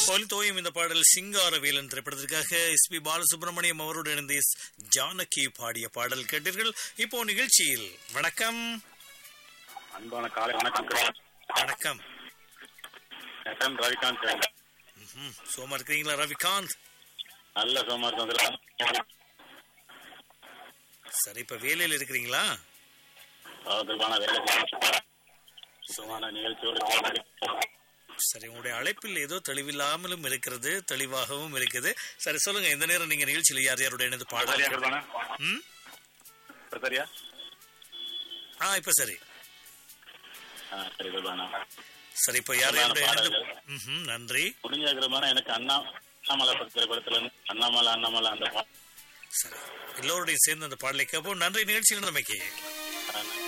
ஒலித்தோயும் இந்த பாடல் சிங்காரவேலன் திரைப்படத்திற்காக எஸ் பி பாலசுப்ரமணியம் அவரோடு இணைந்து எஸ் ஜானகி பாடிய பாடல் கேட்டீர்கள் இப்போ நிகழ்ச்சியில் வணக்கம் அன்பான காலை வணக்கம் சார். வணக்கம் எஸ்.எம். ரவிகாந்த் சார். ம்ஹும். சோமா இருக்கிறீங்களா ரவிகாந்த் நல்ல சோமா இருக்கும் சார். சரி இப்ப வேலையில இருக்கிறீங்களா சகோதரமான வேலை செய்யணும் சார். சுகமான நிகழ்ச்சியோடு போராடி. சரி உங்களுடைய அழைப்பில் ஏதோ தெளிவில்லாமலும் இருக்கிறது தெளிவாகவும் இருக்குது சரி சொல்லுங்க இந்த நேரம் நீங்க நிகழ்ச்சியில் யார் யாரோட இணைந்து சரியா பாடல் குருபானா? ம் இப்ப சரியா ஆ இப்ப சரி ஆ, சரி குருபானா. சரி இப்ப யார் யாரோட இணைந்து பாடல்கள். ம்ஹும், நன்றி முடிஞ்ச குருபானா எனக்கு அண்ணா அண்ணாமலை திரைப்படத்துல இருந்து அண்ணாமலை அண்ணாமலை அந்த பாட்டு சரி எல்லோருடையும் சேர்ந்து அந்த பாடலை கேட்போம் நன்றி நிகழ்ச்சியில் இருந்தமைக்கு